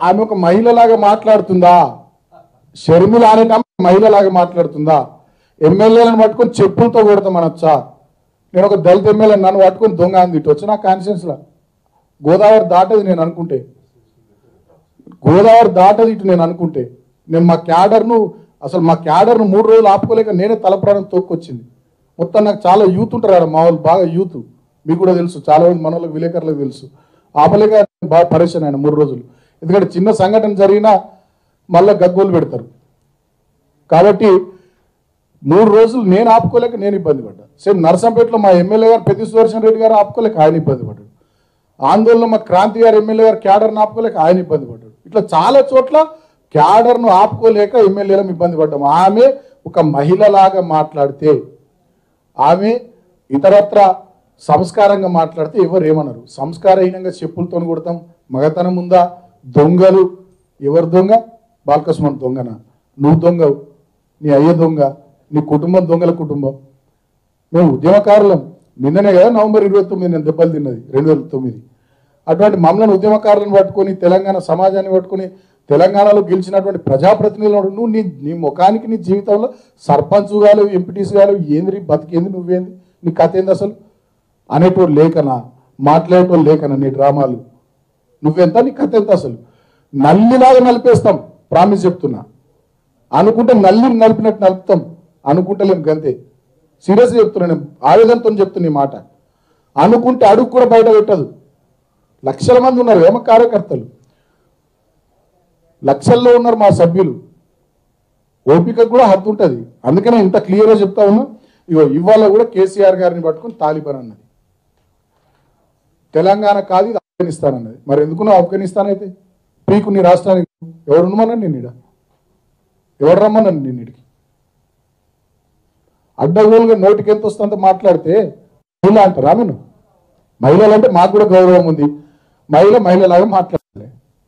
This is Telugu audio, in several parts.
ఆమె ఒక మహిళలాగా మాట్లాడుతుందా షర్మిల అనేట మహిళలాగా మాట్లాడుతుందా ఎమ్మెల్యేలను పట్టుకొని చెప్పులతో కొడతామనొచ్చా నేను ఒక దళిత ఎమ్మెల్యే నన్ను పట్టుకొని దొంగ అంది ఇటు వచ్చి నా కాన్షియన్స్లో గోదావరి దాటది నేను అనుకుంటే గోదావరి దాటది ఇటు నేను అనుకుంటే నేను మా క్యాడర్ను అసలు మా క్యాడర్ను మూడు రోజులు ఆపుకోలేక నేనే తలప్రాణం తోక్కొచ్చింది మొత్తం నాకు చాలా యూత్ ఉంటారు ఆడ మా వాళ్ళు బాగా యూత్ మీకు కూడా తెలుసు చాలా మంది మన వాళ్ళకి విలేకరులకు తెలుసు ఆపలేక బాగా పరేషాన్ ఆయన మూడు రోజులు ఎందుకంటే చిన్న సంఘటన జరిగినా మళ్ళీ గగ్గోలు పెడతారు కాబట్టి మూడు రోజులు నేను ఆపుకోలేక నేను ఇబ్బంది పడ్డా సేమ్ నర్సంపేటలో మా ఎమ్మెల్యే గారు పెద్ద సుదర్శన్ రెడ్డి గారు ఆపుకోలేక ఆయన ఇబ్బంది పడ్డాడు ఆందోళన మా క్రాంతి గారు ఎమ్మెల్యే గారు క్యాడర్ను ఆపుకోలేక ఆయన ఇబ్బంది పడ్డాడు ఇట్లా చాలా చోట్ల క్యాడర్ను ఆపుకోలేక ఎమ్మెల్యేలం ఇబ్బంది పడ్డాం ఆమె ఒక మహిళలాగా మాట్లాడితే ఆమె ఇతరత్ర సంస్కారంగా మాట్లాడితే ఎవరు ఏమన్నారు సంస్కారహీనంగా చెప్పులతో కొడతాం మగతనం ఉందా దొంగలు ఎవరు దొంగ బాలకృష్ణ దొంగనా నువ్వు దొంగవు నీ అయ్య దొంగ నీ కుటుంబం దొంగల కుటుంబం మేము ఉద్యమకారులం నిన్ననే కదా నవంబర్ ఇరవై తొమ్మిది నేను దెబ్బలు తిన్నది రెండు వేల తొమ్మిది అటువంటి మమ్మల్ని ఉద్యమకారులను పట్టుకొని తెలంగాణ సమాజాన్ని పట్టుకొని తెలంగాణలో గెలిచినటువంటి ప్రజాప్రతినిధులు నువ్వు నీ నీ ముఖానికి నీ జీవితంలో సర్పంచ్ గాలు ఎంపీటీసీ గాలు ఏంది బతికేంది నువ్వేంది నీ కథ ఏంది అసలు అనేటోడు లేకనా మాట్లాడేటోడు లేకనా నీ డ్రామాలు నువ్వెంత నీ కథ ఎంత అసలు నల్లిలాగా నలిపేస్తాం ప్రామిస్ చెప్తున్నా అనుకుంటే నల్లిని నలిపినట్టు నలుపుతాం అనుకుంటలేం గంతే సీరియస్గా చెప్తున్నా నేను ఆవేదనతో చెప్తున్నా ఈ మాట అనుకుంటే అడుగు కూడా బయట పెట్టదు లక్షల మంది ఉన్నారు ఏమ కార్యకర్తలు లక్షల్లో ఉన్నారు మా సభ్యులు ఓపిక కూడా హద్దు ఉంటుంది అందుకనే ఇంత క్లియర్గా చెప్తా ఉన్నా ఇగో ఇవాళ కూడా కేసీఆర్ గారిని పట్టుకుని తాలిబాన్ అన్నది తెలంగాణ కాదు ఇది ఆఫ్ఘనిస్తాన్ అన్నది మరి ఎందుకున్నావు ఆఫ్ఘనిస్తాన్ అయితే పీకు నీ రాష్ట్రానికి ఎవరు ఉండమన్నాను నేను ఈడ ఎవరు రమ్మన్నాను నేను ఇడికి అడ్డగోలుగా నోటికి ఎంత వస్తుందంత మాట్లాడితే మహిళ అంటారా నేను మహిళలు అంటే మాకు కూడా గౌరవం ఉంది మహిళ మహిళలాగా మాట్లాడాలి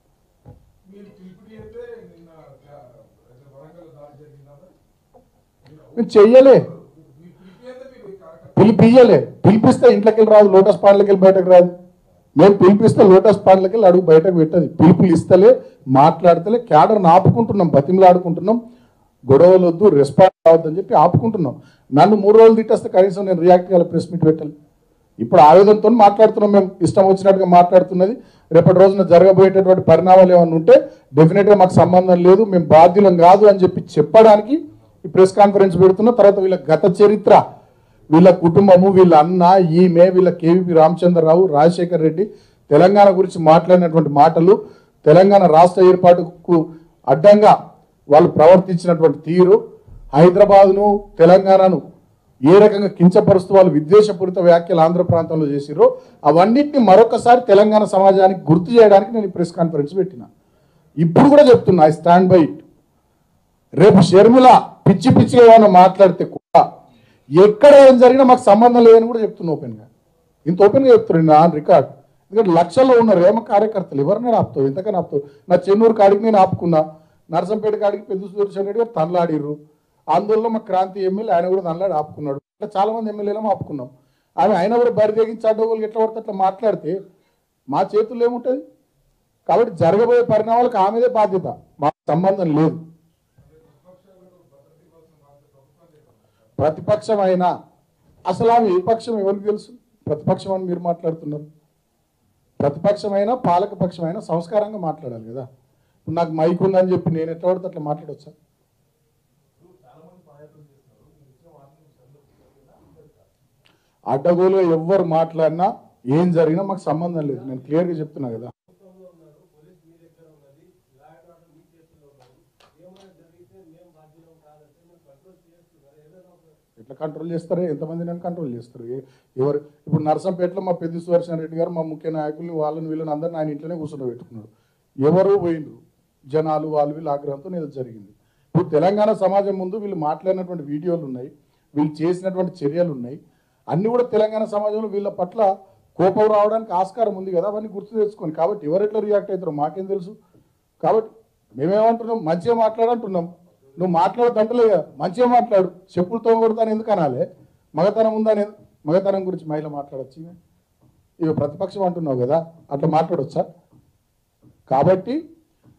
నేను చెయ్యలే పిలిపియ్యలే పిలిపిస్తే ఇంట్లోకి వెళ్ళి రాదు లోటస్ పాండ్లకి వెళ్ళి బయటకు రాదు మేము పిలిపిస్తే లోటస్ పాండ్లకి వెళ్ళి అడుగు బయటకు పెట్టదు పిలుపులు ఇస్తలే మాట్లాడతలే క్యాడర్ని ఆపుకుంటున్నాం బతిమలు ఆడుకుంటున్నాం గొడవలు వద్దు రెస్పాన్స్ కావద్దని చెప్పి ఆపుకుంటున్నాం నన్ను మూడు రోజులు తిట్టేస్తే కనీసం నేను రియాక్ట్ కావాలి ప్రెస్ మీట్ పెట్టాలి ఇప్పుడు ఆవేదనతో మాట్లాడుతున్నాం మేము ఇష్టం వచ్చినట్టుగా మాట్లాడుతున్నది రేపటి రోజున జరగబోయేటటువంటి పరిణామాలు ఏమైనా ఉంటే డెఫినెట్గా మాకు సంబంధం లేదు మేము బాధ్యులం కాదు అని చెప్పి చెప్పడానికి ఈ ప్రెస్ కాన్ఫరెన్స్ పెడుతున్నా తర్వాత వీళ్ళ గత చరిత్ర వీళ్ళ కుటుంబము వీళ్ళ అన్న ఈమె వీళ్ళ కేవీపీ రామచంద్రరావు రాజశేఖర్ రెడ్డి తెలంగాణ గురించి మాట్లాడినటువంటి మాటలు తెలంగాణ రాష్ట్ర ఏర్పాటుకు అడ్డంగా వాళ్ళు ప్రవర్తించినటువంటి తీరు హైదరాబాద్ను తెలంగాణను ఏ రకంగా కించపరుస్తూ వాళ్ళు విద్వేషపూరిత వ్యాఖ్యలు ఆంధ్ర ప్రాంతంలో చేసిరో అవన్నిటిని మరొకసారి తెలంగాణ సమాజానికి గుర్తు చేయడానికి నేను ఈ ప్రెస్ కాన్ఫరెన్స్ పెట్టిన ఇప్పుడు కూడా చెప్తున్నా ఐ స్టాండ్ బై ఇట్ రేపు షర్మిల పిచ్చి పిచ్చిగా ఏమైనా మాట్లాడితే కూడా ఎక్కడ ఏం జరిగినా మాకు సంబంధం లేదని కూడా చెప్తున్నా ఓపెన్గా ఇంత ఓపెన్గా చెప్తున్నాను నా రికార్డ్ ఎందుకంటే లక్షల్లో ఉన్నారు ఏమో కార్యకర్తలు ఎవరినైనా ఆపుతావు ఎంతకైనా ఆపుతావు నా చెన్నూరు కాడికి నేను ఆపుకున్నా నరసంపేట కాడికి పెద్ద సుదర్శన్ రెడ్డి గారు తనలాడిర్రు ఆందోళనలో మా క్రాంతి ఎమ్మెల్యే ఆయన కూడా తనలాడి ఆపుకున్నాడు ఇట్లా చాలా మంది ఎమ్మెల్యేలు ఆపుకున్నాం ఆమె ఆయన కూడా బరి తెగించి అడ్డగోలు ఎట్లా పడితే అట్లా మాట్లాడితే మా చేతుల్లో ఏముంటుంది కాబట్టి జరగబోయే పరిణామాలకు ఆమెదే బాధ్యత మాకు సంబంధం లేదు ప్రతిపక్షం అయినా అసలు ఆమె ఏ పక్షం ఎవరికి తెలుసు ప్రతిపక్షం అని మీరు మాట్లాడుతున్నారు ప్రతిపక్షమైనా పాలక పక్షమైనా సంస్కారంగా మాట్లాడాలి కదా ఇప్పుడు నాకు మైక్ ఉందని చెప్పి నేను ఎట్లా పడితే అట్లా మాట్లాడొచ్చా అడ్డగోలుగా ఎవ్వరు మాట్లాడినా ఏం జరిగినా మాకు సంబంధం లేదు నేను క్లియర్గా చెప్తున్నా కదా ఎట్లా కంట్రోల్ చేస్తారు ఎంతమంది నన్ను కంట్రోల్ చేస్తారు ఏ- ఎవరు ఇప్పుడు నరసంపేటలో మా పెద్ద సుదర్శన్ రెడ్డి గారు మా ముఖ్య నాయకుల్ని వాళ్ళని వీళ్ళని అందరిని ఆయన ఇంట్లోనే కూర్చొని పెట్టుకున్నాడు ఎవరు పోయిండ్రు జనాలు వాళ్ళు వీళ్ళు ఆగ్రహంతో నేను జరిగింది ఇప్పుడు తెలంగాణ సమాజం ముందు వీళ్ళు మాట్లాడినటువంటి వీడియోలు ఉన్నాయి వీళ్ళు చేసినటువంటి చర్యలు ఉన్నాయి అన్ని కూడా తెలంగాణ సమాజంలో వీళ్ళ పట్ల కోపం రావడానికి ఆస్కారం ఉంది కదా అవన్నీ గుర్తు తెచ్చుకొని కాబట్టి ఎవరు ఎట్లా రియాక్ట్ అవుతారో మాకేం తెలుసు కాబట్టి మేమేమంటున్నాం మంచిగా మాట్లాడంటున్నాం నువ్వు మాట్లాడదంటలే కదా మంచిగా మాట్లాడు చెప్పులతో కొడతాను ఎందుకు అనాలి మగతనం ఉందని మగతనం గురించి మహిళ మాట్లాడచ్చు ఇవి ప్రతిపక్షం అంటున్నావు కదా అట్లా మాట్లాడొచ్చా కాబట్టి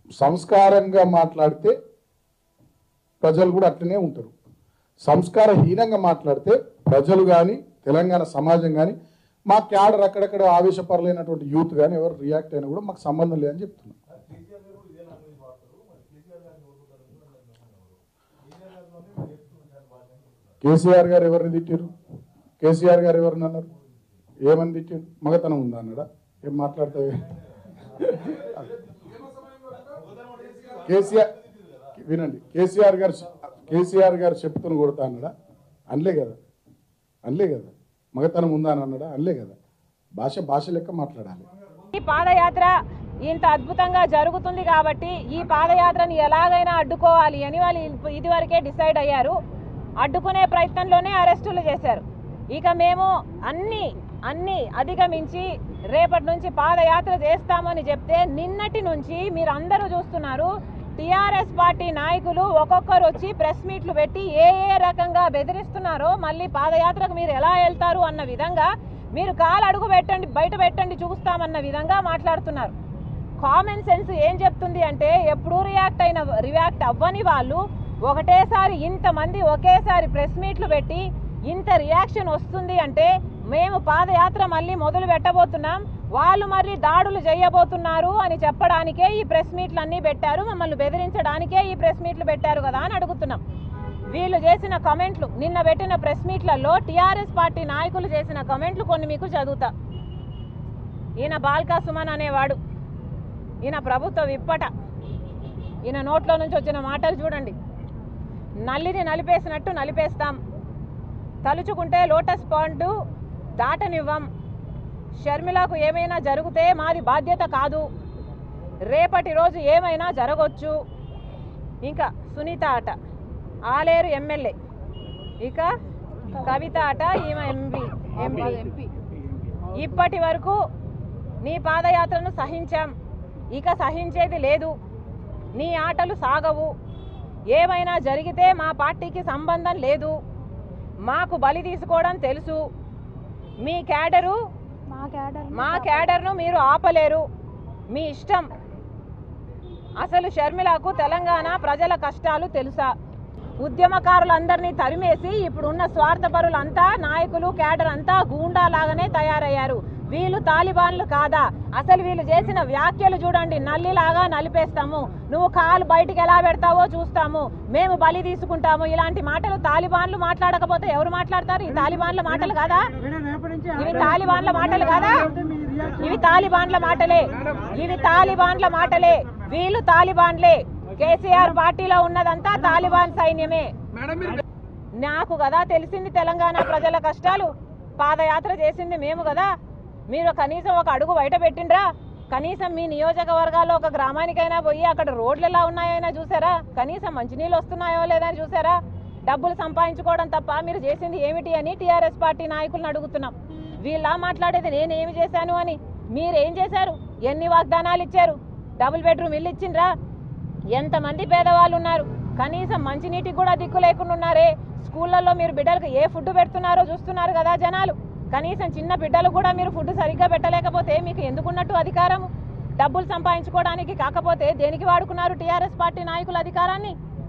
సంస్కారంగా మాట్లాడితే ప్రజలు కూడా అట్లనే ఉంటారు సంస్కారహీనంగా మాట్లాడితే ప్రజలు కానీ తెలంగాణ సమాజం కానీ మా క్యాడర్ అక్కడక్కడ ఆవేశపరలేనటువంటి యూత్ కానీ ఎవరు రియాక్ట్ అయినా కూడా మాకు సంబంధం లేదని చెప్తున్నాం కేసీఆర్ గారు ఎవరిని తిట్టారు కేసీఆర్ గారు ఎవరిని అన్నారు ఏమని తిట్టారు మగతనం ఉందా అన్నాడా ఏం మాట్లాడతావు కేసీఆర్ వినండి కేసీఆర్ గారు కేసీఆర్ గారు చెప్పుతుని కొడతా అన్నాడా అనలే కదా అనలే కదా మగతనం ఉందా అని అన్నాడా అనలే కదా భాష భాష లెక్క మాట్లాడాలి ఈ పాదయాత్ర ఇంత అద్భుతంగా జరుగుతుంది కాబట్టి ఈ పాదయాత్రని ఎలాగైనా అడ్డుకోవాలి అని వాళ్ళు ఇదివరకే డిసైడ్ అయ్యారు అడ్డుకునే ప్రయత్నంలోనే అరెస్టులు చేశారు ఇక మేము అన్ని అన్ని అధిగమించి రేపటి నుంచి పాదయాత్ర చేస్తామని చెప్తే నిన్నటి నుంచి మీరు అందరూ చూస్తున్నారు టిఆర్ఎస్ పార్టీ నాయకులు ఒక్కొక్కరు వచ్చి ప్రెస్ మీట్లు పెట్టి ఏ ఏ రకంగా బెదిరిస్తున్నారో మళ్ళీ పాదయాత్రకు మీరు ఎలా వెళ్తారు అన్న విధంగా మీరు కాలు అడుగు పెట్టండి బయట పెట్టండి చూస్తామన్న విధంగా మాట్లాడుతున్నారు కామన్ సెన్స్ ఏం చెప్తుంది అంటే ఎప్పుడూ రియాక్ట్ అయిన రియాక్ట్ అవ్వని వాళ్ళు ఒకటేసారి ఇంతమంది ఒకేసారి ప్రెస్ మీట్లు పెట్టి ఇంత రియాక్షన్ వస్తుంది అంటే మేము పాదయాత్ర మళ్ళీ మొదలు పెట్టబోతున్నాం వాళ్ళు మరి దాడులు చేయబోతున్నారు అని చెప్పడానికే ఈ ప్రెస్ మీట్లు అన్నీ పెట్టారు మమ్మల్ని బెదిరించడానికే ఈ ప్రెస్ మీట్లు పెట్టారు కదా అని అడుగుతున్నాం వీళ్ళు చేసిన కమెంట్లు నిన్న పెట్టిన ప్రెస్ మీట్లలో టీఆర్ఎస్ పార్టీ నాయకులు చేసిన కమెంట్లు కొన్ని మీకు చదువుతా ఈయన బాల్కా సుమన్ అనేవాడు ఈయన ప్రభుత్వ విప్పట ఈయన నోట్లో నుంచి వచ్చిన మాటలు చూడండి నల్లిని నలిపేసినట్టు నలిపేస్తాం తలుచుకుంటే లోటస్ పాండు దాటనివ్వం షర్మిలకు ఏమైనా జరిగితే మాది బాధ్యత కాదు రేపటి రోజు ఏమైనా జరగవచ్చు ఇంకా సునీత ఆట ఆలేరు ఎమ్మెల్యే ఇక కవిత ఆట ఈమె ఎంపీ ఎంపీ ఇప్పటి వరకు నీ పాదయాత్రను సహించాం ఇక సహించేది లేదు నీ ఆటలు సాగవు ఏమైనా జరిగితే మా పార్టీకి సంబంధం లేదు మాకు బలి తీసుకోవడం తెలుసు మీ క్యాడరు మా క్యాడర్ మా క్యాడర్ను మీరు ఆపలేరు మీ ఇష్టం అసలు షర్మిలకు తెలంగాణ ప్రజల కష్టాలు తెలుసా ఉద్యమకారులందరినీ తరిమేసి ఇప్పుడున్న స్వార్థపరులంతా నాయకులు క్యాడర్ అంతా గూండా లాగానే తయారయ్యారు వీళ్ళు తాలిబాన్లు కాదా అసలు వీళ్ళు చేసిన వ్యాఖ్యలు చూడండి నల్లిలాగా నలిపేస్తాము నువ్వు కాలు బయటికి ఎలా పెడతావో చూస్తాము మేము బలి తీసుకుంటాము ఇలాంటి మాటలు తాలిబాన్లు మాట్లాడకపోతే ఎవరు మాట్లాడతారు ఈ తాలిబాన్ల మాటలు కాదా ఇవి తాలిబాన్ల మాటలు కాదా ఇవి తాలిబాన్ల మాటలే ఇవి తాలిబాన్ల మాటలే వీళ్ళు తాలిబాన్లే కేసీఆర్ పార్టీలో ఉన్నదంతా తాలిబాన్ సైన్యమే నాకు కదా తెలిసింది తెలంగాణ ప్రజల కష్టాలు పాదయాత్ర చేసింది మేము కదా మీరు కనీసం ఒక అడుగు బయట పెట్టిండ్రా కనీసం మీ నియోజకవర్గాల్లో ఒక గ్రామానికైనా పోయి అక్కడ రోడ్లు ఎలా ఉన్నాయో చూసారా కనీసం మంచినీళ్ళు వస్తున్నాయో లేదా అని చూసారా డబ్బులు సంపాదించుకోవడం తప్ప మీరు చేసింది ఏమిటి అని టీఆర్ఎస్ పార్టీ నాయకులను అడుగుతున్నాం వీళ్ళ మాట్లాడేది నేనేమి చేశాను అని మీరేం చేశారు ఎన్ని వాగ్దానాలు ఇచ్చారు డబుల్ బెడ్రూమ్ ఇల్లు ఇచ్చిండ్రా ఎంతమంది పేదవాళ్ళు ఉన్నారు కనీసం మంచినీటికి కూడా దిక్కు లేకుండా ఉన్నారే స్కూళ్ళల్లో మీరు బిడ్డలకు ఏ ఫుడ్ పెడుతున్నారో చూస్తున్నారు కదా జనాలు కనీసం చిన్న బిడ్డలు కూడా మీరు ఫుడ్ సరిగ్గా పెట్టలేకపోతే మీకు ఎందుకున్నట్టు అధికారము డబ్బులు సంపాదించుకోవడానికి కాకపోతే దేనికి వాడుకున్నారు టీఆర్ఎస్ పార్టీ నాయకుల అధికారాన్ని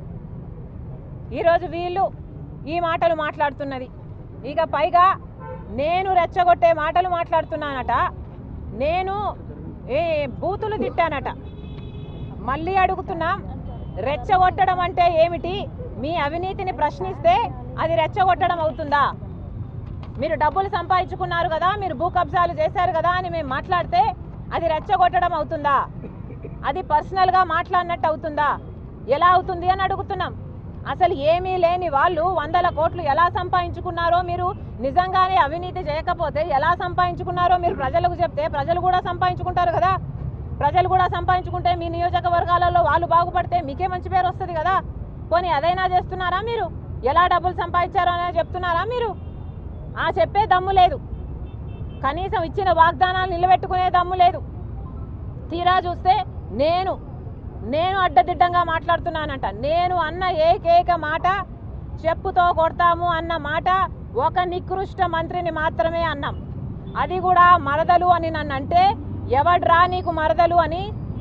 ఈరోజు వీళ్ళు ఈ మాటలు మాట్లాడుతున్నది ఇక పైగా నేను రెచ్చగొట్టే మాటలు మాట్లాడుతున్నానట నేను ఏ బూతులు తిట్టానట మళ్ళీ అడుగుతున్నాం రెచ్చగొట్టడం అంటే ఏమిటి మీ అవినీతిని ప్రశ్నిస్తే అది రెచ్చగొట్టడం అవుతుందా మీరు డబ్బులు సంపాదించుకున్నారు కదా మీరు భూ కబ్జాలు చేశారు కదా అని మేము మాట్లాడితే అది రెచ్చగొట్టడం అవుతుందా అది పర్సనల్గా మాట్లాడినట్టు అవుతుందా ఎలా అవుతుంది అని అడుగుతున్నాం అసలు ఏమీ లేని వాళ్ళు వందల కోట్లు ఎలా సంపాదించుకున్నారో మీరు నిజంగానే అవినీతి చేయకపోతే ఎలా సంపాదించుకున్నారో మీరు ప్రజలకు చెప్తే ప్రజలు కూడా సంపాదించుకుంటారు కదా ప్రజలు కూడా సంపాదించుకుంటే మీ నియోజకవర్గాలలో వాళ్ళు బాగుపడితే మీకే మంచి పేరు వస్తుంది కదా పోనీ అదైనా చేస్తున్నారా మీరు ఎలా డబ్బులు సంపాదించారో అనేది చెప్తున్నారా మీరు ఆ చెప్పే దమ్ము లేదు కనీసం ఇచ్చిన వాగ్దానాలు నిలబెట్టుకునే దమ్ము లేదు తీరా చూస్తే నేను నేను అడ్డదిడ్డంగా మాట్లాడుతున్నానంట నేను అన్న ఏకైక మాట చెప్పుతో కొడతాము అన్న మాట ఒక నికృష్ట మంత్రిని మాత్రమే అన్నాం అది కూడా మరదలు అని నన్ను అంటే ఎవడ్రా నీకు మరదలు అని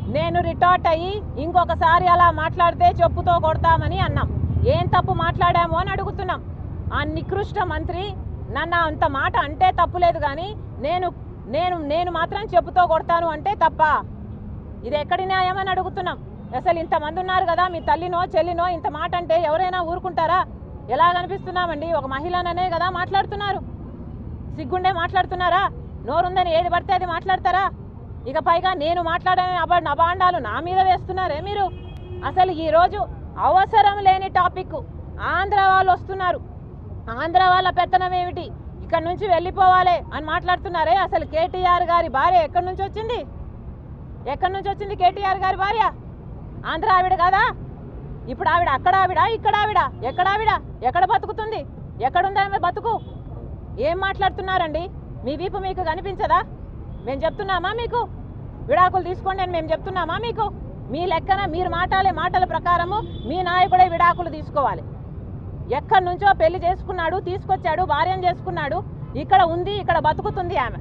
నేను రిటార్ట్ అయ్యి ఇంకొకసారి అలా మాట్లాడితే చెప్పుతో కొడతామని అన్నాం ఏం తప్పు మాట్లాడాము అని అడుగుతున్నాం ఆ నికృష్ట మంత్రి నన్ను అంత మాట అంటే తప్పులేదు కానీ నేను నేను నేను మాత్రం చెప్పుతో కొడతాను అంటే తప్ప ఇది ఎక్కడి న్యాయం అని అడుగుతున్నాం అసలు ఇంతమంది ఉన్నారు కదా మీ తల్లినో చెల్లినో ఇంత మాట అంటే ఎవరైనా ఊరుకుంటారా ఎలా కనిపిస్తున్నామండి ఒక మహిళననే కదా మాట్లాడుతున్నారు సిగ్గుండే మాట్లాడుతున్నారా నోరుందని ఏది పడితే అది మాట్లాడతారా ఇక పైగా నేను మాట్లాడని అబ అబాండాలు నా మీద వేస్తున్నారే మీరు అసలు ఈరోజు అవసరం లేని టాపిక్ ఆంధ్ర వాళ్ళు వస్తున్నారు ఆంధ్ర వాళ్ళ పెత్తనం ఏమిటి ఇక్కడ నుంచి వెళ్ళిపోవాలి అని మాట్లాడుతున్నారే అసలు కేటీఆర్ గారి భార్య ఎక్కడి నుంచి వచ్చింది ఎక్కడి నుంచి వచ్చింది కేటీఆర్ గారి భార్య ఆంధ్ర ఆవిడ కాదా ఇప్పుడు ఆవిడ అక్కడ ఆవిడ ఇక్కడ ఆవిడ ఎక్కడ ఆవిడ ఎక్కడ బతుకుతుంది ఎక్కడుంది ఆమె బతుకు ఏం మాట్లాడుతున్నారండి మీ వీపు మీకు కనిపించదా మేము చెప్తున్నామా మీకు విడాకులు తీసుకోండి అని మేము చెప్తున్నామా మీకు మీ లెక్కన మీరు మాట్లాడే మాటల ప్రకారము మీ నాయకుడే విడాకులు తీసుకోవాలి ఎక్కడి నుంచో పెళ్లి చేసుకున్నాడు తీసుకొచ్చాడు భార్యను చేసుకున్నాడు ఇక్కడ ఉంది ఇక్కడ బతుకుతుంది ఆమె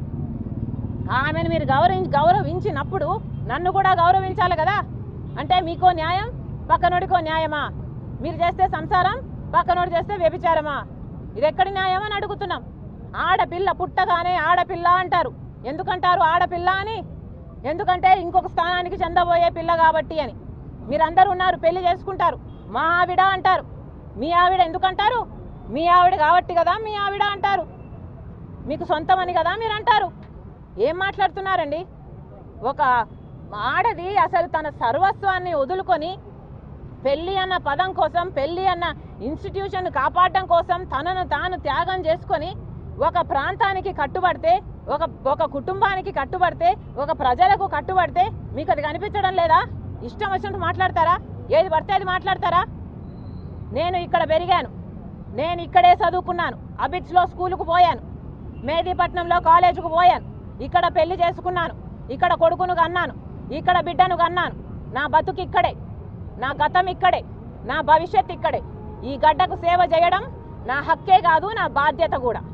ఆమెను మీరు గౌరవించి గౌరవించినప్పుడు నన్ను కూడా గౌరవించాలి కదా అంటే మీకో న్యాయం పక్కనోడికో న్యాయమా మీరు చేస్తే సంసారం పక్కనోడు చేస్తే వ్యభిచారమా ఇది ఎక్కడి న్యాయం అని అడుగుతున్నాం ఆడపిల్ల పుట్టగానే ఆడపిల్ల అంటారు ఎందుకంటారు ఆడపిల్ల అని ఎందుకంటే ఇంకొక స్థానానికి చెందబోయే పిల్ల కాబట్టి అని మీరందరూ ఉన్నారు పెళ్లి చేసుకుంటారు మా ఆవిడ అంటారు మీ ఆవిడ ఎందుకంటారు మీ ఆవిడ కాబట్టి కదా మీ ఆవిడ అంటారు మీకు సొంతమని కదా మీరు అంటారు ఏం మాట్లాడుతున్నారండి ఒక ఆడది అసలు తన సర్వస్వాన్ని వదులుకొని పెళ్ళి అన్న పదం కోసం పెళ్ళి అన్న ఇన్స్టిట్యూషన్ కాపాడడం కోసం తనను తాను త్యాగం చేసుకొని ఒక ప్రాంతానికి కట్టుబడితే ఒక ఒక కుటుంబానికి కట్టుబడితే ఒక ప్రజలకు కట్టుబడితే మీకు అది కనిపించడం లేదా ఇష్టం వచ్చినట్టు మాట్లాడతారా ఏది పడితే అది మాట్లాడతారా నేను ఇక్కడ పెరిగాను నేను ఇక్కడే చదువుకున్నాను అబిట్స్లో స్కూలుకు పోయాను మేదీపట్నంలో కాలేజీకి పోయాను ఇక్కడ పెళ్లి చేసుకున్నాను ఇక్కడ కొడుకును కన్నాను ఇక్కడ బిడ్డను కన్నాను నా బతుకు ఇక్కడే నా గతం ఇక్కడే నా భవిష్యత్ ఇక్కడే ఈ గడ్డకు సేవ చేయడం నా హక్కే కాదు నా బాధ్యత కూడా